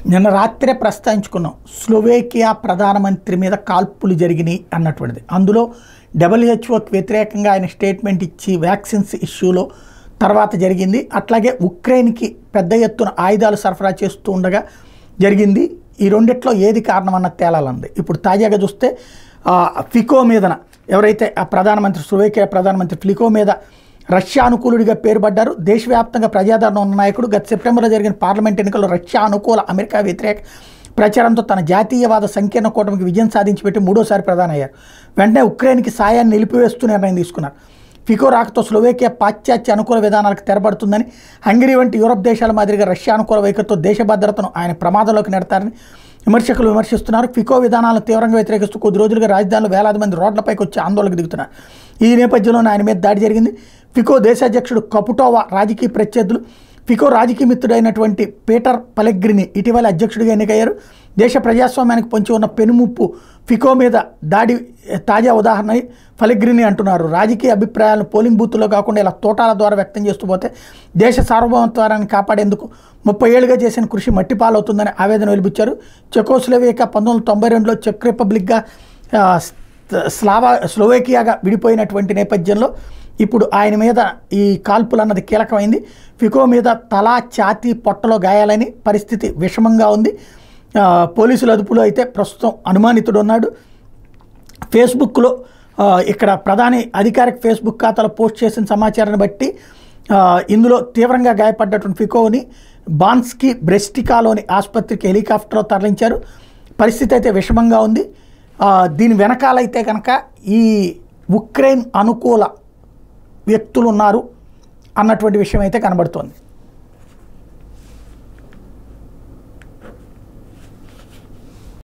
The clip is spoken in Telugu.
నిన్న రాత్రే ప్రస్తావించుకున్నాం స్లోవేకియా ప్రధానమంత్రి మీద కాల్పులు జరిగినాయి అన్నటువంటిది అందులో డబ్ల్యూహెచ్ఓకి వ్యతిరేకంగా ఆయన స్టేట్మెంట్ ఇచ్చి వ్యాక్సిన్స్ ఇష్యూలో తర్వాత జరిగింది అట్లాగే ఉక్రెయిన్కి పెద్ద ఎత్తున ఆయుధాలు సరఫరా చేస్తూ ఉండగా జరిగింది ఈ రెండిట్లో ఏది కారణం అన్న తేలాలంది ఇప్పుడు తాజాగా చూస్తే ఆ, ఫికో మీదన ఎవరైతే ఆ ప్రధానమంత్రి స్లోవేకియా ప్రధానమంత్రి ఫికో మీద రష్యా అనుకూలుడిగా పేరుపడ్డారు దేశవ్యాప్తంగా ప్రజాదరణ ఉన్న నాయకుడు గత సెప్టెంబర్లో జరిగిన పార్లమెంట్ ఎన్నికల్లో రష్యా అనుకూల అమెరికా వ్యతిరేక ప్రచారంతో తన జాతీయవాద సంకీర్ణ కూటమికి విజయం సాధించి పెట్టి మూడోసారి ప్రధాని అయ్యారు వెంటనే ఉక్రెయిన్కి సాయాన్ని నిలిపివేస్తూ నిర్ణయం తీసుకున్నారు ఫికో రాకతో స్లోవేకియా పాశ్చాత్య అనుకూల విధానాలకు తెరబడుతుందని హంగరీ వంటి యూరప్ దేశాల మాదిరిగా రష్యా అనుకూల వైఖరితో దేశ భద్రతను ఆయన ప్రమాదంలోకి నెడతారని విమర్శకులు విమర్శిస్తున్నారు ఫికో విధానాలను తీవ్రంగా వ్యతిరేకిస్తూ కొద్ది రోజులుగా రాజధానిలో వేలాది మంది రోడ్లపైకి వచ్చి ఆందోళనకు దిగుతున్నారు ఈ నేపథ్యంలోనే ఆయన మీద దాడి జరిగింది ఫికో దేశాధ్యక్షుడు కపుటోవా రాజకీయ ప్రత్యర్థులు ఫికో రాజకీయ మిత్రుడైనటువంటి పీటర్ పలెగ్రిని ఇటీవల అధ్యక్షుడిగా ఎన్నికయ్యారు దేశ ప్రజాస్వామ్యానికి పొంచి ఉన్న పెనుముప్పు ఫికో మీద దాడి తాజా ఉదాహరణ ఫలెగ్రిని అంటున్నారు రాజకీయ అభిప్రాయాలను పోలింగ్ బూత్లో కాకుండా ఇలా తోటాల ద్వారా వ్యక్తం చేస్తూ పోతే దేశ సార్వభౌమత్వాన్ని కాపాడేందుకు ముప్పై ఏళ్ళుగా చేసిన కృషి మట్టిపాలవుతుందని ఆవేదన వెలిబుచ్చారు చెకోస్లోవేకియా పంతొమ్మిది వందల తొంభై రెండులో చెక్ రిపబ్లిక్గా ఆ, స్లావా స్లోవేకియాగా విడిపోయినటువంటి నేపథ్యంలో ఇప్పుడు ఆయన మీద ఈ కాల్పులు అన్నది కీలకమైంది ఫికో మీద తల ఛాతీ పొట్టలో గాయాలని పరిస్థితి విషమంగా ఉంది ఆ, పోలీసుల అదుపులో అయితే ప్రస్తుతం అనుమానితుడు ఉన్నాడు ఫేస్బుక్లో ఆ, ఇక్కడ ప్రధాని అధికారిక ఫేస్బుక్ ఖాతాలో పోస్ట్ చేసిన సమాచారాన్ని బట్టి ఆ, ఇందులో తీవ్రంగా గాయపడ్డటువంటి ఫికోని బాన్స్కి బ్రెస్టికాలోని ఆసుపత్రికి హెలికాప్టర్లో తరలించారు పరిస్థితి అయితే విషమంగా ఉంది ఆ, దీని వెనకాలైతే కనుక ఈ ఉక్రెయిన్ అనుకూల వ్యక్తులు ఉన్నారు అన్నటువంటి విషయం అయితే కనబడుతోంది